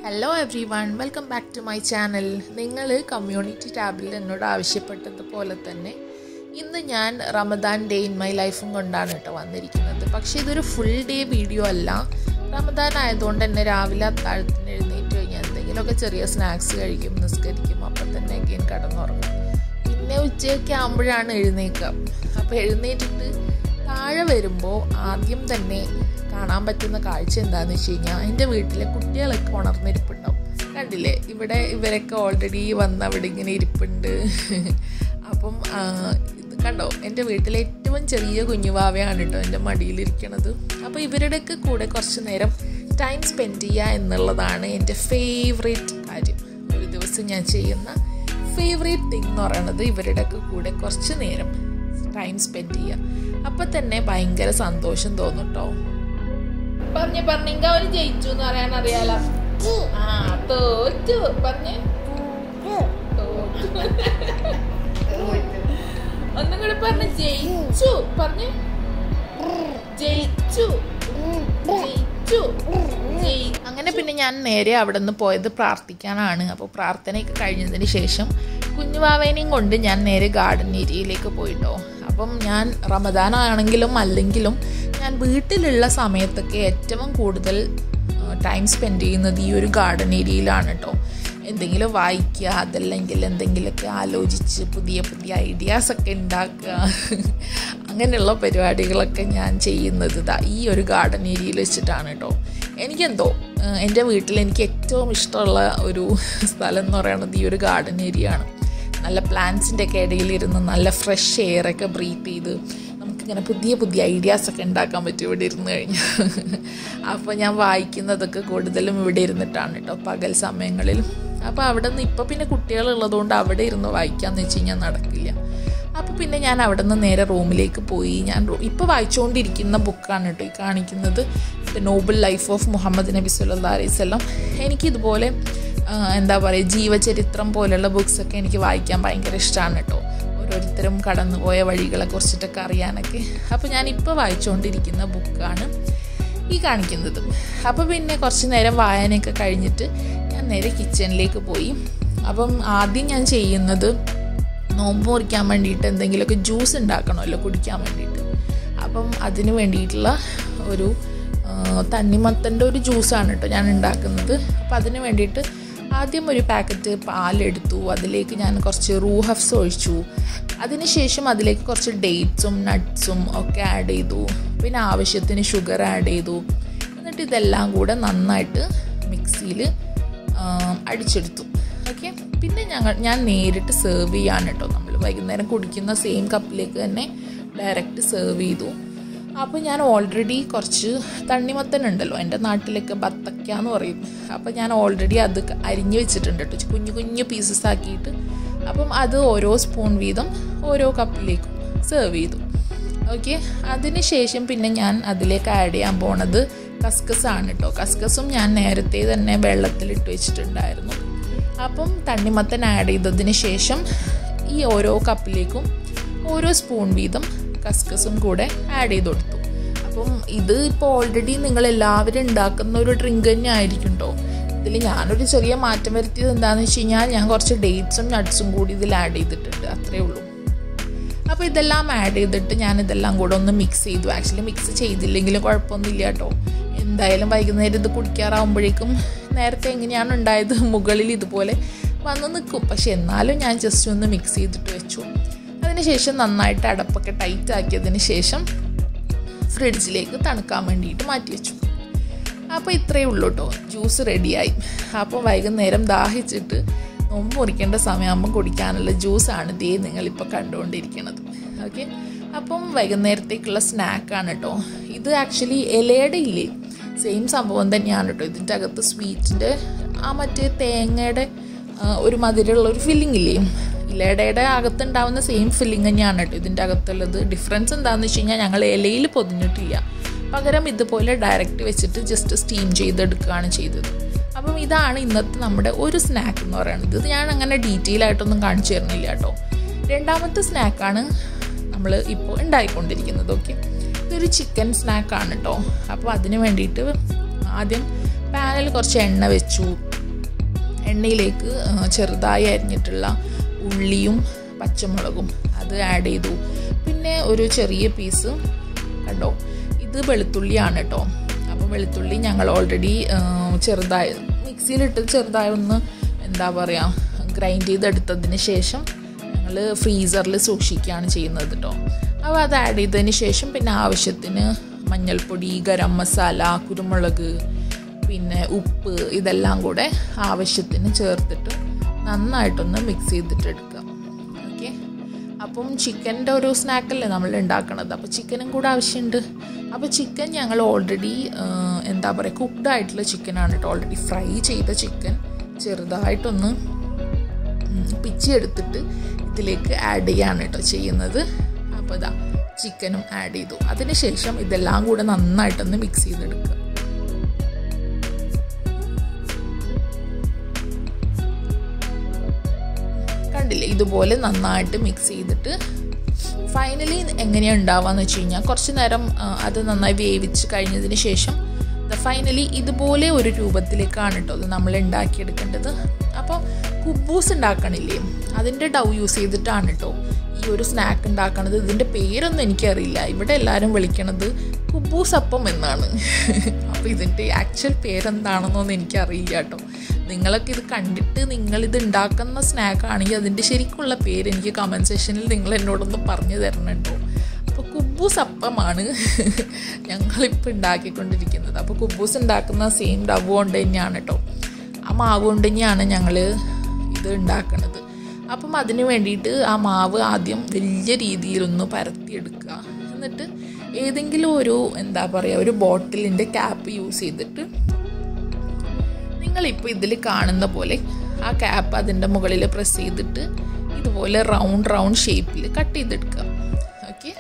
Hello every one welcome back to my channel നിങ്ങൾ community ടാബിൽ എന്നോട് ആവശ്യപ്പെട്ടതുപോലെ തന്നെ ഇന്ന് ഞാൻ റമദാൻ ഡേ ഇൻ മൈ ലൈഫും കൊണ്ടാണ് കേട്ടോ വന്നിരിക്കുന്നത് പക്ഷേ ഇതൊരു ഫുൾ ഡേ വീഡിയോ അല്ല റമദാൻ ആയതുകൊണ്ട് തന്നെ രാവിലെ അത്താഴത്തിന് എഴുന്നേറ്റ് കഴിഞ്ഞാൽ എന്തെങ്കിലുമൊക്കെ ചെറിയ സ്നാക്സ് കഴിക്കും നിസ്കരിക്കും അപ്പം തന്നെ അഗെയിൻ കടന്നുറങ്ങും പിന്നെ ഉച്ചയൊക്കെ ആകുമ്പോഴാണ് എഴുന്നേക്കുക അപ്പോൾ എഴുന്നേറ്റിട്ട് താഴെ വരുമ്പോൾ ആദ്യം തന്നെ കാണാൻ പറ്റുന്ന കാഴ്ച എന്താണെന്ന് വെച്ച് കഴിഞ്ഞാൽ എൻ്റെ വീട്ടിലെ കുട്ടികളൊക്കെ ഉണർന്നിരിപ്പുണ്ടാവും കണ്ടില്ലേ ഇവിടെ ഇവരൊക്കെ ഓൾറെഡി വന്ന് അവിടെ ഇങ്ങനെ ഇരിപ്പുണ്ട് അപ്പം ആ, ഇത് കണ്ടോ എൻ്റെ വീട്ടിലെ ഏറ്റവും ചെറിയ കുഞ്ഞുവാവയാണ് കേട്ടോ എൻ്റെ മടിയിലിരിക്കണത് അപ്പോൾ ഇവരുടെയൊക്കെ കൂടെ കുറച്ച് നേരം ടൈം സ്പെൻഡ് ചെയ്യുക എന്നുള്ളതാണ് എൻ്റെ ഫേവറേറ്റ് കാര്യം ഒരു ദിവസം ഞാൻ ചെയ്യുന്ന ഫേവറേറ്റ് തിങ് എന്ന് പറയുന്നത് ഇവരുടെയൊക്കെ കൂടെ കുറച്ച് നേരം ടൈം സ്പെൻഡ് ചെയ്യുക അപ്പം തന്നെ ഭയങ്കര സന്തോഷം തോന്നും കേട്ടോ പറഞ്ഞു പറഞ്ഞെങ്കിൽ അവര് ജയിച്ചു എന്ന് പറയാൻ അറിയാലോ ആ തോറ്റു പറഞ്ഞേ തോറ്റു ഒന്നും കൂടെ പറഞ്ഞ് ജയിച്ചു പറഞ്ഞേ ജയിച്ചു ജയിച്ചു ജയി അങ്ങനെ പിന്നെ ഞാൻ നേരെ അവിടെ നിന്ന് പോയത് പ്രാർത്ഥിക്കാനാണ് അപ്പോൾ പ്രാർത്ഥനയൊക്കെ കഴിഞ്ഞതിന് ശേഷം കുഞ്ഞുവാവേനെയും കൊണ്ട് ഞാൻ നേരെ ഗാർഡൻ ഏരിയയിലേക്ക് പോയിട്ടോ അപ്പം ഞാൻ റമദാൻ ആണെങ്കിലും അല്ലെങ്കിലും ഞാൻ വീട്ടിലുള്ള സമയത്തൊക്കെ ഏറ്റവും കൂടുതൽ ടൈം സ്പെൻഡ് ചെയ്യുന്നത് ഈ ഒരു ഗാർഡൻ ഏരിയയിലാണ് കേട്ടോ എന്തെങ്കിലും വായിക്കുക അതല്ലെങ്കിൽ എന്തെങ്കിലുമൊക്കെ ആലോചിച്ച് പുതിയ പുതിയ ഐഡിയാസ് ഒക്കെ ഉണ്ടാക്കുക അങ്ങനെയുള്ള പരിപാടികളൊക്കെ ഞാൻ ചെയ്യുന്നത് ഇതാ ഈ ഒരു ഗാർഡൻ ഏരിയയിൽ വെച്ചിട്ടാണ് കേട്ടോ എനിക്കെന്തോ ഏഹ് എൻ്റെ വീട്ടിൽ എനിക്ക് ഏറ്റവും ഇഷ്ടമുള്ള ഒരു സ്ഥലം എന്ന് പറയുന്നത് ഈ ഒരു ഗാർഡൻ ഏരിയ ആണ് നല്ല പ്ലാന്റ്സിൻ്റെ ഒക്കെ ഇടയിലിരുന്ന് നല്ല ഫ്രഷ് എയർ ഒക്കെ ബ്രീത്ത് ചെയ്ത് നമുക്കിങ്ങനെ പുതിയ പുതിയ ഐഡിയാസ് ഒക്കെ ഉണ്ടാക്കാൻ പറ്റും ഇവിടെ ഇരുന്ന് കഴിഞ്ഞാൽ അപ്പോൾ ഞാൻ വായിക്കുന്നതൊക്കെ കൂടുതലും ഇവിടെ ഇരുന്നിട്ടാണ് കേട്ടോ പകൽ സമയങ്ങളിൽ അപ്പോൾ അവിടെ നിന്ന് ഇപ്പോൾ പിന്നെ കുട്ടികളുള്ളതുകൊണ്ട് അവിടെ ഇരുന്ന് വായിക്കാമെന്ന് വെച്ച് കഴിഞ്ഞാൽ നടക്കില്ല അപ്പോൾ പിന്നെ ഞാൻ അവിടെ നിന്ന് നേരെ റൂമിലേക്ക് പോയി ഞാൻ ഇപ്പോൾ വായിച്ചുകൊണ്ടിരിക്കുന്ന ബുക്കാണ് കേട്ടോ ഈ കാണിക്കുന്നത് the noble life of Muhammad നബി സല്ലാ അലൈഹി സ്വലം എനിക്കിതുപോലെ ആ, എന്താ പറയുക ജീവചരിത്രം പോലെയുള്ള ബുക്സൊക്കെ എനിക്ക് വായിക്കാൻ ഭയങ്കര ഇഷ്ടമാണ് കേട്ടോ ഓരോരുത്തരും കടന്നുപോയ വഴികളെ കുറിച്ചിട്ടൊക്കെ അറിയാനൊക്കെ അപ്പോൾ ഞാൻ ഇപ്പോൾ വായിച്ചുകൊണ്ടിരിക്കുന്ന ബുക്കാണ് ഈ കാണിക്കുന്നത് അപ്പോൾ പിന്നെ കുറച്ച് നേരം വായനയൊക്കെ കഴിഞ്ഞിട്ട് ഞാൻ നേരെ കിച്ചണിലേക്ക് പോയി അപ്പം ആദ്യം ഞാൻ ചെയ്യുന്നത് നോമ്പ് മുറിക്കാൻ വേണ്ടിയിട്ട് എന്തെങ്കിലുമൊക്കെ ജ്യൂസ് ഉണ്ടാക്കണമല്ലോ കുടിക്കാൻ വേണ്ടിയിട്ട് അപ്പം അതിന് വേണ്ടിയിട്ടുള്ള ഒരു ആ, തണ്ണിമത്തൻ്റെ ഒരു ജ്യൂസാണ് കേട്ടോ ഞാൻ ഉണ്ടാക്കുന്നത് അപ്പം അതിന് വേണ്ടിയിട്ട് ആദ്യം ഒരു പാക്കറ്റ് പാലെടുത്തു അതിലേക്ക് ഞാൻ കുറച്ച് റൂഹഫ്സ് ഒഴിച്ചു അതിനുശേഷം അതിലേക്ക് കുറച്ച് ഡേറ്റ്സും നട്ട്സും ഒക്കെ ആഡ് ചെയ്തു പിന്നെ ആവശ്യത്തിന് ഷുഗർ ആഡ് ചെയ്തു എന്നിട്ട് ഇതെല്ലാം കൂടെ നന്നായിട്ട് മിക്സിയിൽ അടിച്ചെടുത്തു ഓക്കെ പിന്നെ ഞങ്ങൾ ഞാൻ നേരിട്ട് സെർവ് ചെയ്യാണ് കേട്ടോ നമ്മൾ വൈകുന്നേരം കുടിക്കുന്ന സെയിം കപ്പിലേക്ക് തന്നെ ഡയറക്റ്റ് സെർവ് ചെയ്തു അപ്പോൾ ഞാൻ ഓൾറെഡി കുറച്ച് തണ്ണിമത്തൻ ഉണ്ടല്ലോ എൻ്റെ നാട്ടിലൊക്കെ ബത്തക്ക എന്ന് പറയും അപ്പോൾ ഞാൻ ഓൾറെഡി അത് ക- അരിഞ്ഞ് വെച്ചിട്ടുണ്ട് കേട്ടോ കുഞ്ഞു കുഞ്ഞു പീസസ് ആക്കിയിട്ട് അപ്പം അത് ഓരോ സ്പൂൺ വീതം ഓരോ കപ്പിലേക്കും സെർവ് ചെയ്തു ഓക്കെ അതിന് ശേഷം പിന്നെ ഞാൻ അതിലേക്ക് ആഡ് ചെയ്യാൻ പോണത് കസ്കസ് ആണ് കേട്ടോ കസ്കസും ഞാൻ നേരത്തെ തന്നെ വെള്ളത്തിലിട്ട് വെച്ചിട്ടുണ്ടായിരുന്നു അപ്പം തണ്ണിമത്തൻ ആഡ് ചെയ്തതിന് ശേഷം ഈ ഓരോ കപ്പിലേക്കും ഓരോ സ്പൂൺ വീതം കസ്കസും കൂടെ ആഡ് ചെയ്ത് കൊടുത്തു അപ്പം ഇത് ഇപ്പോൾ ഓൾറെഡി നിങ്ങൾ എല്ലാവരും ഉണ്ടാക്കുന്ന ഒരു ഡ്രിങ്ക് തന്നെ ആയിരിക്കും കേട്ടോ ഇതിൽ ഞാനൊരു ചെറിയ മാറ്റം വരുത്തിയത് എന്താണെന്ന് വെച്ച് കഴിഞ്ഞാൽ ഞാൻ കുറച്ച് ഡേറ്റ്സും നട്ട്സും കൂടി ഇതിൽ ആഡ് ചെയ്തിട്ടുണ്ട് അത്രേ ഉള്ളൂ അപ്പോൾ ഇതെല്ലാം ആഡ് ചെയ്തിട്ട് ഞാൻ ഇതെല്ലാം കൂടെ ഒന്ന് മിക്സ് ചെയ്തു ആക്ച്വലി മിക്സ് ചെയ്തില്ലെങ്കിലും കുഴപ്പമൊന്നുമില്ല കേട്ടോ എന്തായാലും വൈകുന്നേരം ഇത് കുടിക്കാറാവുമ്പോഴേക്കും നേരത്തെ എങ്ങനെയാണ് ഉണ്ടായത് മുകളിൽ ഇതുപോലെ വന്ന് നിൽക്കും പക്ഷെ എന്നാലും ഞാൻ ജസ്റ്റ് ഒന്ന് മിക്സ് ചെയ്തിട്ട് വെച്ചു അതിനുശേഷം നന്നായിട്ട് അടപ്പൊക്കെ ടൈറ്റ് ആക്കിയതിന് ശേഷം ഫ്രിഡ്ജിലേക്ക് തണുക്കാൻ വേണ്ടിയിട്ട് മാറ്റി വെച്ചു അപ്പോൾ ഇത്രയേ ഉള്ളൂ കേട്ടോ ജ്യൂസ് റെഡിയായി അപ്പോൾ വൈകുന്നേരം ദാഹിച്ചിട്ട് നോമ്പ് മുറിക്കേണ്ട സമയമാകുമ്പോൾ കുടിക്കാനുള്ള ജ്യൂസാണ് ദേ നിങ്ങളിപ്പോൾ കണ്ടുകൊണ്ടിരിക്കുന്നത് ഓക്കെ അപ്പം വൈകുന്നേരത്തേക്കുള്ള സ്നാക്കാണ് കേട്ടോ ഇത് ആക്ച്വലി ഇലയുടെ ഇല്ലേ സെയിം സംഭവം തന്നെയാണ് കേട്ടോ ഇതിൻ്റെ അകത്ത് സ്വീറ്റിൻ്റെ ആ മറ്റേ തേങ്ങയുടെ ആ, ഒരു മധുരമുള്ള ഒരു ഫില്ലിംഗ് ഇല്ലേ ഇലയുടെ അകത്തുണ്ടാവുന്ന സെയിം ഫില്ലിംഗ് തന്നെയാണ് കേട്ടോ ഇതിൻ്റെ അകത്തുള്ളത് ഡിഫറൻസ് എന്താണെന്ന് വെച്ച് കഴിഞ്ഞാൽ ഞങ്ങൾ ഇലയിൽ പൊതിഞ്ഞിട്ടില്ല പകരം ഇതുപോലെ ഡയറക്റ്റ് വെച്ചിട്ട് ജസ്റ്റ് സ്റ്റീം ചെയ്തെടുക്കുകയാണ് ചെയ്തത് അപ്പം ഇതാണ് ഇന്നത്തെ നമ്മുടെ ഒരു സ്നാക്ക് എന്ന് പറയുന്നത് ഇത് ഞാൻ അങ്ങനെ ഡീറ്റെയിൽ ആയിട്ടൊന്നും കാണിച്ചു തരുന്നില്ല കേട്ടോ രണ്ടാമത്തെ സ്നാക്കാണ് നമ്മൾ ഇപ്പോൾ ഉണ്ടായിക്കൊണ്ടിരിക്കുന്നത് ഓക്കെ ഇതൊരു ചിക്കൻ സ്നാക്കാണ് കേട്ടോ അപ്പോൾ അതിന് വേണ്ടിയിട്ട് ആദ്യം പാനിൽ കുറച്ച് എണ്ണ വെച്ചു എണ്ണയിലേക്ക് ആ, ചെറുതായി അരിഞ്ഞിട്ടുള്ള ഉള്ളിയും പച്ചമുളകും അത് ആഡ് ചെയ്തു പിന്നെ ഒരു ചെറിയ പീസ് കണ്ടോ ഇത് വെളുത്തുള്ളിയാണ് കേട്ടോ അപ്പോൾ വെളുത്തുള്ളി ഞങ്ങൾ ഓൾറെഡി ചെറുതായി മിക്സിയിലിട്ട് ചെറുതായി ഒന്ന് എന്താ പറയുക ഗ്രൈൻഡ് ചെയ്തെടുത്തതിന് ശേഷം ഞങ്ങൾ ഫ്രീസറിൽ സൂക്ഷിക്കുകയാണ് ചെയ്യുന്നത് കേട്ടോ അപ്പോൾ അത് ആഡ് ചെയ്തതിന് ശേഷം പിന്നെ ആവശ്യത്തിന് മഞ്ഞൾപ്പൊടി ഗരം മസാല കുരുമുളക് പിന്നെ ഉപ്പ് ഇതെല്ലാം കൂടെ ആവശ്യത്തിന് ചേർത്തിട്ട് നന്നായിട്ടൊന്ന് മിക്സ് ചെയ്തിട്ട് എടുക്കുക ഓക്കെ അപ്പം ചിക്കൻ്റെ ഒരു സ്നാക്കല്ലേ നമ്മൾ ഉണ്ടാക്കണത് അപ്പോൾ ചിക്കനും കൂടെ ആവശ്യമുണ്ട് അപ്പോൾ ചിക്കൻ ഞങ്ങൾ ഓൾറെഡി എന്താ പറയുക കുക്ക്ഡ് ആയിട്ടുള്ള ചിക്കനാണ് കേട്ടോ ഓൾറെഡി ഫ്രൈ ചെയ്ത ചിക്കൻ ചെറുതായിട്ടൊന്ന് ഉം, പിച്ചിയെടുത്തിട്ട് ഇതിലേക്ക് ആഡ് ചെയ്യാണ് കേട്ടോ ചെയ്യുന്നത് അപ്പോൾ ഇതാ ചിക്കനും ആഡ് ചെയ്തു അതിനുശേഷം ഇതെല്ലാം കൂടെ നന്നായിട്ടൊന്ന് മിക്സ് ചെയ്തെടുക്കുക കണ്ടില്ലേ ഇതുപോലെ നന്നായിട്ട് മിക്സ് ചെയ്തിട്ട് ഫൈനലി എങ്ങനെയാണ് ഉണ്ടാവുകയെന്ന് വെച്ച് കഴിഞ്ഞാൽ കുറച്ച് നേരം ആ, അത് നന്നായി വേവിച്ച് കഴിഞ്ഞതിന് ശേഷം ഫൈനലി ഇതുപോലെ ഒരു രൂപത്തിലേക്കാണ് കേട്ടോ അത് നമ്മൾ ഉണ്ടാക്കിയെടുക്കേണ്ടത് അപ്പോൾ കുബൂസ് ഉണ്ടാക്കണില്ലേ അതിൻ്റെ ഡൗ യൂസ് ചെയ്തിട്ടാണ് കേട്ടോ ഈ ഒരു സ്നാക്ക് ഉണ്ടാക്കണത് ഇതിൻ്റെ പേരൊന്നും എനിക്കറിയില്ല ഇവിടെ എല്ലാവരും വിളിക്കണത് കുബൂസ് അപ്പം എന്നാണ് അപ്പോൾ ഇതിൻ്റെ ആക്ച്വൽ പേരെന്താണെന്നൊന്നും എനിക്കറിയില്ല കേട്ടോ നിങ്ങളൊക്കെ ഇത് കണ്ടിട്ട് നിങ്ങളിത് ഉണ്ടാക്കുന്ന സ്നാക്ക് ആണെങ്കിൽ അതിൻ്റെ ശരിക്കുള്ള പേര് എനിക്ക് കമൻറ്റ് സെക്ഷനിൽ നിങ്ങൾ എന്നോടൊന്ന് പറഞ്ഞു തരണുണ്ടോ അപ്പോൾ കുബൂസ് അപ്പമാണ് ഞങ്ങളിപ്പോൾ ഉണ്ടാക്കിക്കൊണ്ടിരിക്കുന്നത് അപ്പോൾ കുബൂസ് ഉണ്ടാക്കുന്ന സെയിം ഡവ് കൊണ്ട് തന്നെയാണ് കേട്ടോ ആ മാവ് കൊണ്ട് തന്നെയാണ് ഞങ്ങൾ ഇത് ഉണ്ടാക്കുന്നത് അപ്പം അതിന് വേണ്ടിയിട്ട് ആ മാവ് ആദ്യം വലിയ രീതിയിലൊന്ന് പരത്തിയെടുക്കുക എന്നിട്ട് ഏതെങ്കിലും ഒരു എന്താ പറയുക ഒരു ബോട്ടിലിൻ്റെ ക്യാപ്പ് യൂസ് ചെയ്തിട്ട് നിങ്ങളിപ്പോൾ ഇതിൽ കാണുന്ന പോലെ ആ ക്യാപ്പ് അതിൻ്റെ മുകളിൽ പ്രസ് ചെയ്തിട്ട് ഇതുപോലെ റൗണ്ട് റൗണ്ട് ഷേപ്പിൽ കട്ട് ചെയ്തെടുക്കുക ഓക്കെ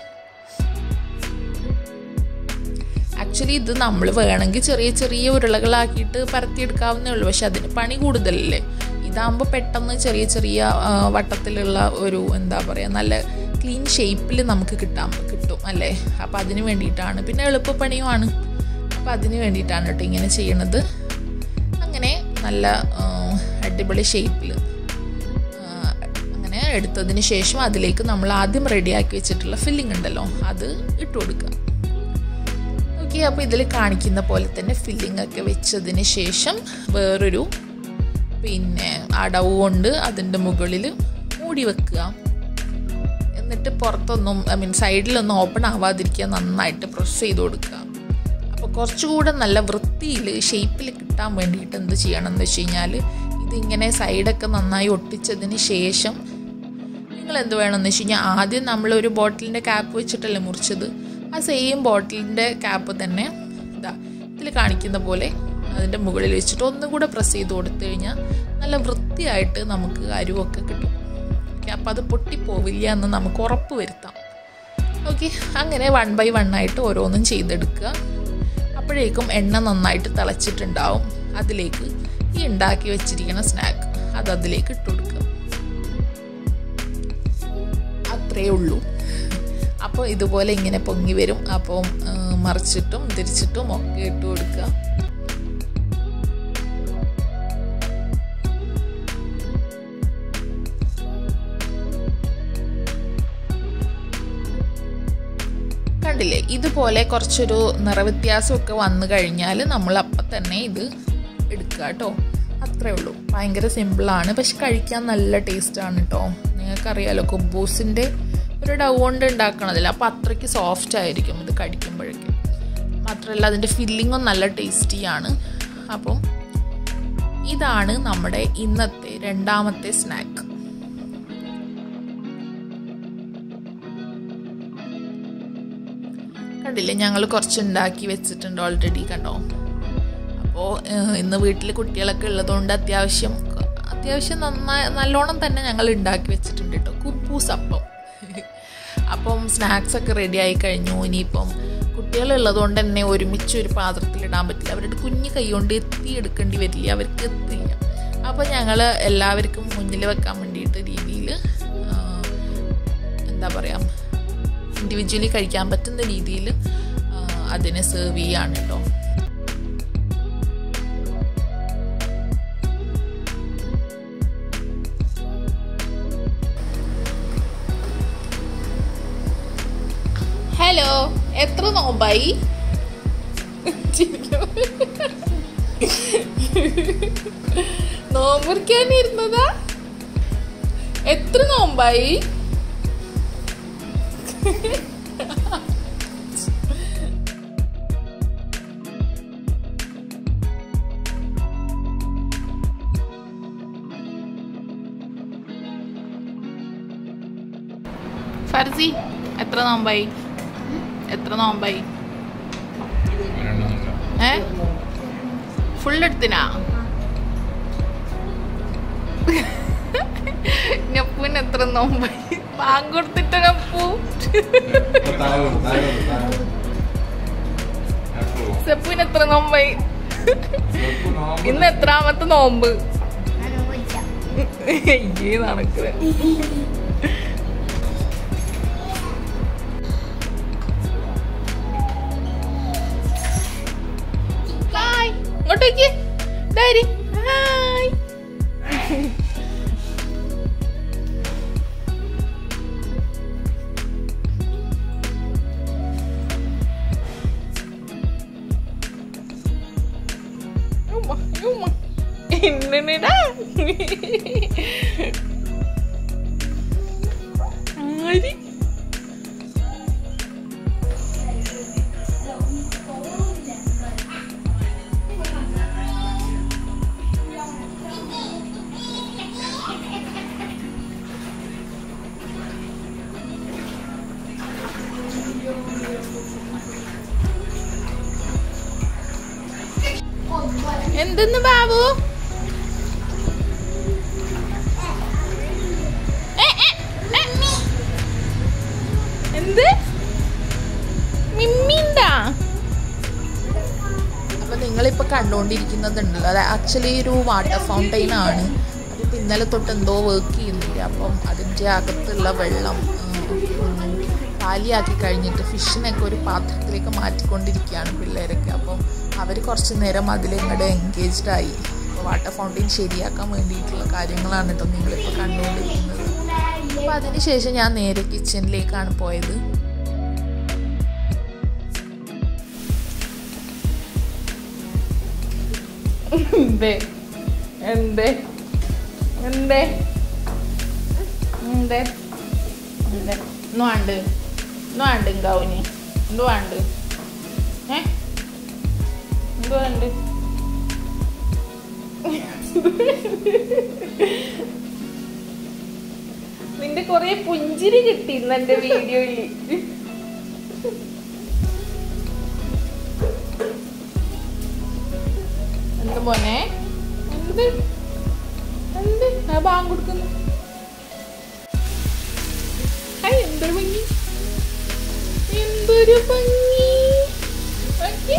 ആക്ച്വലി ഇത് നമ്മൾ വേണമെങ്കിൽ ചെറിയ ചെറിയ ഉരുളകളാക്കിയിട്ട് പരത്തിയെടുക്കാവുന്നേ ഉള്ളൂ പക്ഷെ അതിന് പണി കൂടുതലല്ലേ ഇതാകുമ്പോൾ പെട്ടെന്ന് ചെറിയ ചെറിയ ആ, വട്ടത്തിലുള്ള ഒരു എന്താ പറയുക നല്ല ക്ലീൻ ഷേപ്പിൽ നമുക്ക് കിട്ടാൻ കിട്ടും അല്ലേ അപ്പോൾ അതിന് വേണ്ടിയിട്ടാണ് പിന്നെ എളുപ്പപ്പണിയുമാണ് അപ്പോൾ അതിന് വേണ്ടിയിട്ടാണ് കേട്ടോ ഇങ്ങനെ ചെയ്യണത് അങ്ങനെ നല്ല ആ, അടിപൊളി ഷേപ്പിൽ അങ്ങനെ എടുത്തതിന് ശേഷം അതിലേക്ക് നമ്മൾ ആദ്യം റെഡിയാക്കി വെച്ചിട്ടുള്ള ഫില്ലിംഗ് ഉണ്ടല്ലോ അത് ഇട്ട് കൊടുക്കുക ഓക്കെ അപ്പോൾ ഇതിൽ കാണിക്കുന്ന പോലെ തന്നെ ഫില്ലിംഗ് ഒക്കെ വെച്ചതിന് ശേഷം വേറൊരു പിന്നെ അടവ് കൊണ്ട് അതിൻ്റെ മുകളിൽ മൂടി വെക്കുക എന്നിട്ട് പുറത്തൊന്നും ഐ മീൻ സൈഡിലൊന്നും ഓപ്പൺ ആവാതിരിക്കുക നന്നായിട്ട് പ്രസ് ചെയ്ത് കൊടുക്കുക അപ്പോൾ കുറച്ചുകൂടെ നല്ല വൃത്തിയിൽ ഷേപ്പിൽ കിട്ടാൻ വേണ്ടിയിട്ട് എന്ത് ചെയ്യണം എന്ന് വെച്ച് കഴിഞ്ഞാൽ ഇതിങ്ങനെ സൈഡൊക്കെ നന്നായി ഒട്ടിച്ചതിന് ശേഷം നിങ്ങൾ എന്ത് വേണമെന്ന് വെച്ച് കഴിഞ്ഞാൽ ആദ്യം നമ്മൾ ഒരു ബോട്ടിലിൻ്റെ ക്യാപ്പ് വെച്ചിട്ടല്ലേ മുറിച്ചത് ആ സെയിം ബോട്ടിലിൻ്റെ ക്യാപ്പ് തന്നെ ഇതാ ഇതിൽ കാണിക്കുന്ന പോലെ അതിൻ്റെ മുകളിൽ വെച്ചിട്ട് ഒന്നും കൂടെ പ്രസ് ചെയ്ത് കൊടുത്തു കഴിഞ്ഞാൽ നല്ല വൃത്തിയായിട്ട് നമുക്ക് അരുവൊക്കെ കിട്ടും ഓക്കെ അപ്പോൾ അത് പൊട്ടിപ്പോവില്ല എന്ന് നമുക്ക് ഉറപ്പ് വരുത്താം ഓക്കെ അങ്ങനെ വൺ ബൈ വൺ ആയിട്ട് ഓരോന്നും ചെയ്തെടുക്കുക അപ്പോഴേക്കും എണ്ണ നന്നായിട്ട് തിളച്ചിട്ടുണ്ടാവും അതിലേക്ക് ഈ ഉണ്ടാക്കി വെച്ചിരിക്കുന്ന സ്നാക്ക് അത് അതിലേക്ക് ഇട്ട് കൊടുക്കുക അത്രയേ ഉള്ളൂ അപ്പോൾ ഇതുപോലെ ഇങ്ങനെ പൊങ്ങി വരും അപ്പം ആ, മറിച്ചിട്ടും തിരിച്ചിട്ടും ഒക്കെ ഇട്ട് കൊടുക്കുക കണ്ടില്ലേ ഇതുപോലെ കുറച്ചൊരു നിറവ്യത്യാസമൊക്കെ വന്നു കഴിഞ്ഞാൽ നമ്മൾ അപ്പം തന്നെ ഇത് എടുക്കുക കേട്ടോ അത്രേ ഉള്ളൂ ഭയങ്കര സിമ്പിളാണ് പക്ഷെ കഴിക്കാൻ നല്ല ടേസ്റ്റാണ് കേട്ടോ നിങ്ങൾക്കറിയാലോ കുബൂസിൻ്റെ ഒരു ഡൗ കൊണ്ട് ഉണ്ടാക്കണതില്ല അപ്പോൾ അത്രയ്ക്ക് സോഫ്റ്റ് ആയിരിക്കും ഇത് കഴിക്കുമ്പോഴേക്കും മാത്രമല്ല അതിൻ്റെ ഫില്ലിങ്ങും നല്ല ടേസ്റ്റിയാണ് അപ്പം ഇതാണ് നമ്മുടെ ഇന്നത്തെ രണ്ടാമത്തെ സ്നാക്ക് കണ്ടില്ലേ ഞങ്ങൾ കുറച്ച് ഉണ്ടാക്കി വെച്ചിട്ടുണ്ട് ഓൾറെഡി കണ്ടോ അപ്പോൾ ഇന്ന് വീട്ടിൽ കുട്ടികളൊക്കെ ഉള്ളതുകൊണ്ട് അത്യാവശ്യം അത്യാവശ്യം നന്നായി നല്ലോണം തന്നെ ഞങ്ങൾ ഉണ്ടാക്കി വെച്ചിട്ടുണ്ട് കേട്ടോ കുബൂസ് അപ്പം അപ്പം സ്നാക്സ് ഒക്കെ റെഡി ആയി കഴിഞ്ഞു ഇനിയിപ്പം കുട്ടികളുള്ളതുകൊണ്ട് തന്നെ ഒരുമിച്ച് ഒരു പാത്രത്തിൽ ഇടാൻ പറ്റില്ല അവരുടെ കുഞ്ഞു കൈ കൊണ്ട് എത്തി എടുക്കേണ്ടി വരില്ല അവർക്ക് എത്തില്ല അപ്പോൾ ഞങ്ങൾ എല്ലാവർക്കും മുന്നിൽ വെക്കാൻ വേണ്ടിയിട്ട് രീതിയിൽ എന്താ പറയുക ഇൻഡിവിജ്വലി കഴിക്കാൻ പറ്റുന്ന രീതിയിൽ അതിനെ സെർവ് ചെയ്യാണ് കേട്ടോ എത്ര നോമ്പായി നോമ്പുറിക്കാൻ ഇരുന്നതാ എത്ര നോമ്പായി ഫർസി എത്ര നോമ്പായി എത്ര നോമ്പായി ഏ ഫുൾ എടുത്തിനാ നപ്പൂന് എത്ര നോമ്പായി ബാങ്ക് കൊടുത്തിട്ട് നപ്പു സെപ്പുവിന് എത്ര നോമ്പായി ഇന്ന് എത്രാമത്തെ നോമ്പ് അയ്യേ നടക്കുക ഹായ് ഇങ്ങോട്ടേക്ക് ഡാരി ഹായ് ഉമ്മ, ഉമ്മ. എന്തിനെടാ? ആരി? എന്തെന്ന് ബാബു ഏ, ഏ, ഏ. എന്ത് മിമ്മിണ്ടാ അപ്പൊ നിങ്ങളിപ്പോ കണ്ടുകൊണ്ടിരിക്കുന്നതുണ്ടല്ലോ അത് ആക്ച്വലി ഒരു വാട്ടർ ഫൗണ്ടെയിൻ ആണ് അതിപ്പോ ഇന്നലെ തൊട്ട് എന്തോ വർക്ക് ചെയ്യുന്നില്ല അപ്പം അതിൻ്റെ അകത്തുള്ള വെള്ളം ആ, ഒന്ന് കാലിയാക്കി കഴിഞ്ഞിട്ട് ഫിഷിനൊക്കെ ഒരു പാത്രത്തിലേക്ക് മാറ്റിക്കൊണ്ടിരിക്കുകയാണ് പിള്ളേരൊക്കെ അപ്പം അവർ കുറച്ച് നേരം അതിലിങ്ങോട്ട് എൻഗേജ്ഡ് ആയി അപ്പോൾ വാട്ടർ ഫൗണ്ടെയിൻ ശരിയാക്കാൻ വേണ്ടിയിട്ടുള്ള കാര്യങ്ങളാണ് കേട്ടോ നിങ്ങളിപ്പോൾ കണ്ടുകൊണ്ടിരിക്കുന്നത് അപ്പോൾ അതിനുശേഷം ഞാൻ നേരെ കിച്ചണിലേക്കാണ് പോയത് എന്തേ എന്തേ എന്തേ എന്തേ എന്തേ ഇന്ന് വേണ്ട ഇന്ന് വേണ്ട ഇങ്കാവിന് എന്ത് വേണ്ട ഏ എന്ത് വേണ്ട നിന്റെ കൊറേ പുഞ്ചിരി കിട്ടി ഇന്ന് എന്റെ വീഡിയോയില് എന്ത് മോനെ എന്ത് എന്ത് ആ ബാങ്ക് കൊടുക്കുന്നു ഹായ് എന്തൊരു ഭംഗി എന്തൊരു ഭംഗി ഓക്കെ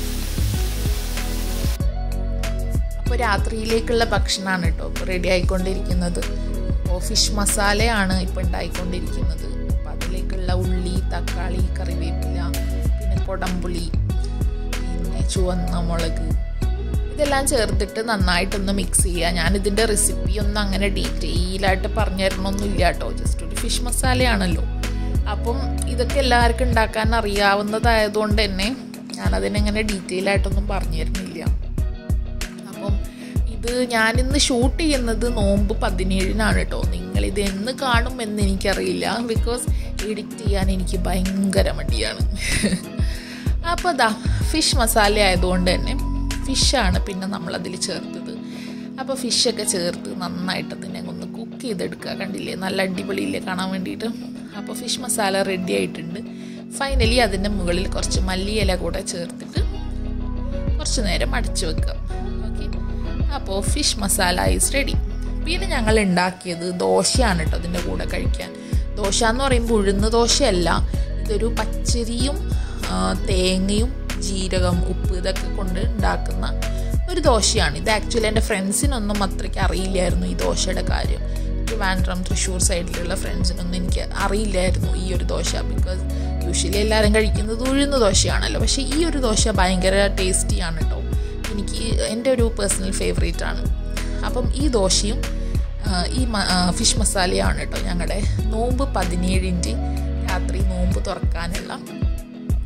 അപ്പോൾ രാത്രിയിലേക്കുള്ള ഭക്ഷണമാണ് കേട്ടോ ഇപ്പോൾ റെഡി ആയിക്കൊണ്ടിരിക്കുന്നത് അപ്പോൾ ഫിഷ് മസാലയാണ് ഇപ്പോൾ ഉണ്ടായിക്കൊണ്ടിരിക്കുന്നത് അപ്പോൾ അതിലേക്കുള്ള ഉള്ളി തക്കാളി കറിവേപ്പില പിന്നെ കൊടമ്പുളി പിന്നെ ചുവന്ന മുളക് ഇതെല്ലാം ചേർത്തിട്ട് നന്നായിട്ടൊന്ന് മിക്സ് ചെയ്യുക ഞാനിതിൻ്റെ റെസിപ്പി ഒന്നും അങ്ങനെ ഡീറ്റെയിൽ ആയിട്ട് പറഞ്ഞു തരണമൊന്നുമില്ല കേട്ടോ ജസ്റ്റ് ഒരു ഫിഷ് മസാലയാണല്ലോ അപ്പം ഇതൊക്കെ എല്ലാവർക്കും ഉണ്ടാക്കാൻ അറിയാവുന്നതായതുകൊണ്ട് തന്നെ ഞാനതിനെങ്ങനെ ഡീറ്റെയിൽ ആയിട്ടൊന്നും പറഞ്ഞു തരുന്നില്ല അപ്പം ഇത് ഞാനിന്ന് ഷൂട്ട് ചെയ്യുന്നത് നോമ്പ് പതിനേഴിനാണ് കേട്ടോ നിങ്ങളിത് എന്ന് കാണും എന്ന് എനിക്കറിയില്ല ബിക്കോസ് എഡിറ്റ് ചെയ്യാൻ എനിക്ക് ഭയങ്കര മടിയാണ് അപ്പോൾ അതാ ഫിഷ് മസാല ആയതുകൊണ്ട് തന്നെ ഫിഷാണ് പിന്നെ നമ്മളതിൽ ചേർത്തത് അപ്പോൾ ഫിഷൊക്കെ ചേർത്ത് നന്നായിട്ട് അതിനെ ഒന്ന് കുക്ക് ചെയ്തെടുക്കുക കണ്ടില്ലേ നല്ല അടിപൊളിയില്ലേ കാണാൻ വേണ്ടിയിട്ട് അപ്പോൾ ഫിഷ് മസാല റെഡി ആയിട്ടുണ്ട് ഫൈനലി അതിൻ്റെ മുകളിൽ കുറച്ച് മല്ലിയില കൂടെ ചേർത്തിട്ട് കുറച്ച് നേരം അടച്ചു വെക്കുക ഓക്കെ അപ്പോൾ ഫിഷ് മസാല ഈസ് റെഡി പിന്നെ ഞങ്ങൾ ഉണ്ടാക്കിയത് ദോശയാണ് കേട്ടോ അതിൻ്റെ കൂടെ കഴിക്കാൻ ദോശ എന്ന് പറയുമ്പോൾ ഉഴുന്ന് ദോശയല്ല ഇതൊരു പച്ചരിയും ആ, തേങ്ങയും ജീരകം ഉപ്പ് ഇതൊക്കെ കൊണ്ട് ഉണ്ടാക്കുന്ന ഒരു ദോശയാണ് ഇത് ആക്ച്വലി എൻ്റെ ഫ്രണ്ട്സിനൊന്നും അത്രയ്ക്ക് അറിയില്ലായിരുന്നു ഈ ദോശയുടെ കാര്യം ട്രിവാൻഡ്രം തൃശ്ശൂർ സൈഡിലുള്ള ഫ്രണ്ട്സിനൊന്നും എനിക്ക് അറിയില്ലായിരുന്നു ഈ ഒരു ദോശ ബിക്കോസ് യൂഷ്വലി എല്ലാവരും കഴിക്കുന്നത് ഉഴുന്ന ദോശയാണല്ലോ പക്ഷേ ഈ ഒരു ദോശ ഭയങ്കര ടേസ്റ്റിയാണ് കേട്ടോ എനിക്ക് എൻ്റെ ഒരു പേഴ്സണൽ ഫേവറേറ്റ് ആണ് അപ്പം ഈ ദോശയും ആ, ഈ മ- ആ, ഫിഷ് മസാലയാണ് കേട്ടോ ഞങ്ങളുടെ നോമ്പ് പതിനേഴിൻ്റെ രാത്രി നോമ്പ് തുറക്കാനുള്ള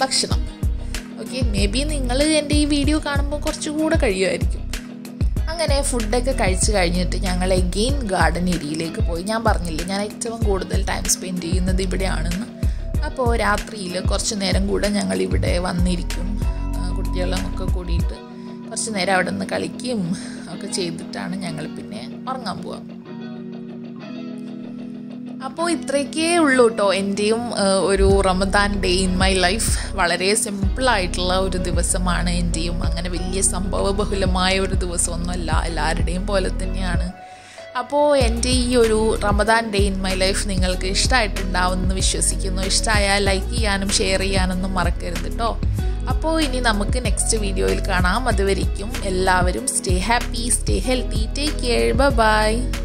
ഭക്ഷണം ഓക്കെ മേ ബി നിങ്ങൾ എൻ്റെ ഈ വീഡിയോ കാണുമ്പോൾ കുറച്ചുകൂടെ കഴിയുമായിരിക്കും അങ്ങനെ ഫുഡൊക്കെ കഴിച്ച് കഴിഞ്ഞിട്ട് ഞങ്ങൾ എഗെയിൻ ഗാർഡൻ ഏരിയയിലേക്ക് പോയി ഞാൻ പറഞ്ഞില്ലേ ഞാൻ ഏറ്റവും കൂടുതൽ ടൈം സ്പെൻഡ് ചെയ്യുന്നത് ഇവിടെയാണെന്ന് അപ്പോൾ രാത്രിയിൽ കുറച്ച് നേരം കൂടെ ഞങ്ങൾ ഇവിടെ വന്നിരിക്കും ആ, കുട്ടികളും ഒക്കെ കൂടിയിട്ട് കുറച്ച് നേരം അവിടെ നിന്ന് കളിക്കുകയും ഒക്കെ ചെയ്തിട്ടാണ് ഞങ്ങൾ പിന്നെ ഉറങ്ങാൻ പോവുക അപ്പോൾ ഇത്രയൊക്കെ ഉള്ളൂ കേട്ടോ എൻ്റെയും ഏഹ്, ഒരു Ramadan day in my life വളരെ സിമ്പിളായിട്ടുള്ള ഒരു ദിവസമാണ് എൻ്റെയും അങ്ങനെ വലിയ സംഭവബഹുലമായ ഒരു ദിവസമൊന്നുമല്ല എല്ലാവരുടെയും പോലെ തന്നെയാണ് അപ്പോൾ എൻ്റെ ഈ ഒരു Ramadan day in my life നിങ്ങൾക്ക് ഇഷ്ടമായിട്ടുണ്ടാവുമെന്ന് വിശ്വസിക്കുന്നു ഇഷ്ടമായാൽ ലൈക്ക് ചെയ്യാനും ഷെയർ ചെയ്യാനൊന്നും മറക്കരുത് കേട്ടോ അപ്പോൾ ഇനി നമുക്ക് നെക്സ്റ്റ് വീഡിയോയിൽ കാണാം അതുവരയ്ക്കും എല്ലാവരും stay happy stay healthy take care by